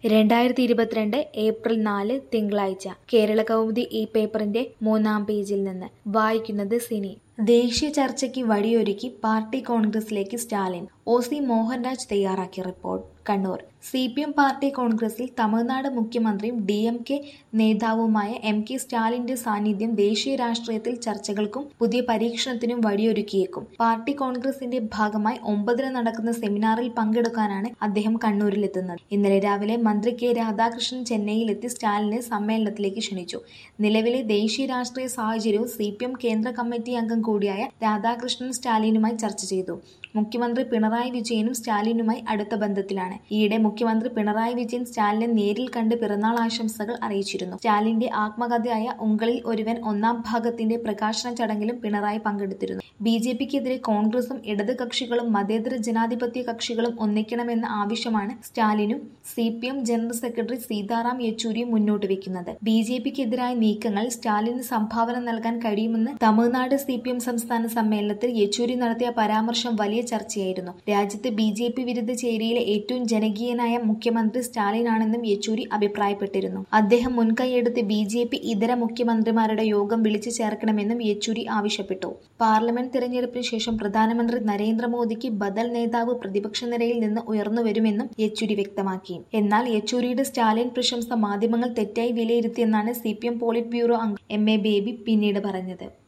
രണ്ടായിരത്തി ഇരുപത്തിരണ്ട് ഏപ്രിൽ നാല് തിങ്കളാഴ്ച കേരള കൗമുദി ഈ പേപ്പറിന്റെ മൂന്നാം പേജിൽ നിന്ന് വായിക്കുന്നത് സിനി ദേശീയ ചർച്ചയ്ക്ക് വഴിയൊരുക്കി പാർട്ടി കോൺഗ്രസിലേക്ക് സ്റ്റാലിൻ ഒ സി മോഹൻരാജ് തയ്യാറാക്കിയ report Kannur C P M party കോൺഗ്രസിൽ തമിഴ്നാട് മുഖ്യമന്ത്രിയും ഡി എം കെ നേതാവുമായ എം കെ സ്റ്റാലിന്റെ സാന്നിധ്യം ദേശീയ രാഷ്ട്രീയത്തിൽ ചർച്ചകൾക്കും പുതിയ പരീക്ഷണത്തിനും വഴിയൊരുക്കിയേക്കും പാർട്ടി കോൺഗ്രസിന്റെ ഭാഗമായി ഒമ്പതിന് നടക്കുന്ന സെമിനാറിൽ പങ്കെടുക്കാനാണ് അദ്ദേഹം കണ്ണൂരിലെത്തുന്നത് ഇന്നലെ രാവിലെ മന്ത്രി കെ രാധാകൃഷ്ണൻ ചെന്നൈയിലെത്തി സ്റ്റാലിനെ സമ്മേളനത്തിലേക്ക് ക്ഷണിച്ചു നിലവിലെ ദേശീയ രാഷ്ട്രീയ സാഹചര്യവും സി പി എം കേന്ദ്ര കമ്മിറ്റി അംഗം കൂടിയായ രാധാകൃഷ്ണൻ സ്റ്റാലിനുമായി ചർച്ച ചെയ്തു മുഖ്യമന്ത്രി പിണറായി വിജയനും സ്റ്റാലിനുമായി അടുത്ത ബന്ധത്തിലാണ് ഈയിടെ മുഖ്യമന്ത്രി പിണറായി വിജയൻ സ്റ്റാലിനെ നേരിൽ കണ്ട് പിറന്നാൾ ആശംസകൾ അറിയിച്ചിരുന്നു സ്റ്റാലിന്റെ ആത്മകഥയായ ഉങ്കളിൽ ഒരുവൻ ഒന്നാം ഭാഗത്തിന്റെ പ്രകാശന ചടങ്ങിലും പിണറായി പങ്കെടുത്തിരുന്നു ബി ജെ പിക്കെതിരെ കോൺഗ്രസും ഇടത് കക്ഷികളും മതേതര ജനാധിപത്യ കക്ഷികളും ഒന്നിക്കണമെന്ന ആവശ്യമാണ് സ്റ്റാലിനും C P M general secretary Sitaram യെച്ചൂരിയും മുന്നോട്ട് വെക്കുന്നത് ബി ജെ പിക്കെതിരായ നീക്കങ്ങൾ സ്റ്റാലിന് സംഭാവന നൽകാൻ കഴിയുമെന്ന് തമിഴ്നാട് സി പി എം സംസ്ഥാന സമ്മേളനത്തിൽ യെച്ചൂരി നടത്തിയ പരാമർശം വലിയ ചർച്ചയായിരുന്നു രാജ്യത്ത് ബി ജെ പി വിരുദ്ധ ചേരിയിലെ ഏറ്റവും ജനകീയനായ മുഖ്യമന്ത്രി സ്റ്റാലിനാണെന്നും യെച്ചൂരി അഭിപ്രായപ്പെട്ടിരുന്നു അദ്ദേഹം മുൻകൈയെടുത്ത് ബി ജെ പി ഇതര മുഖ്യമന്ത്രിമാരുടെ യോഗം വിളിച്ചു ചേർക്കണമെന്നും യെച്ചൂരി ആവശ്യപ്പെട്ടു പാർലമെന്റ് തിരഞ്ഞെടുപ്പിന് ശേഷം പ്രധാനമന്ത്രി നരേന്ദ്രമോദിക്ക് ബദൽ നേതാവ് പ്രതിപക്ഷ നിരയിൽ നിന്ന് ഉയർന്നുവരുമെന്നും യെച്ചൂരി വ്യക്തമാക്കി എന്നാൽ യെച്ചൂരിയുടെ സ്റ്റാലിൻ പ്രശംസ മാധ്യമങ്ങൾ തെറ്റായി വിലയിരുത്തിയെന്നാണ് C P M Polit Bureau അംഗം എം എ ബേബി പിന്നീട് പറഞ്ഞത്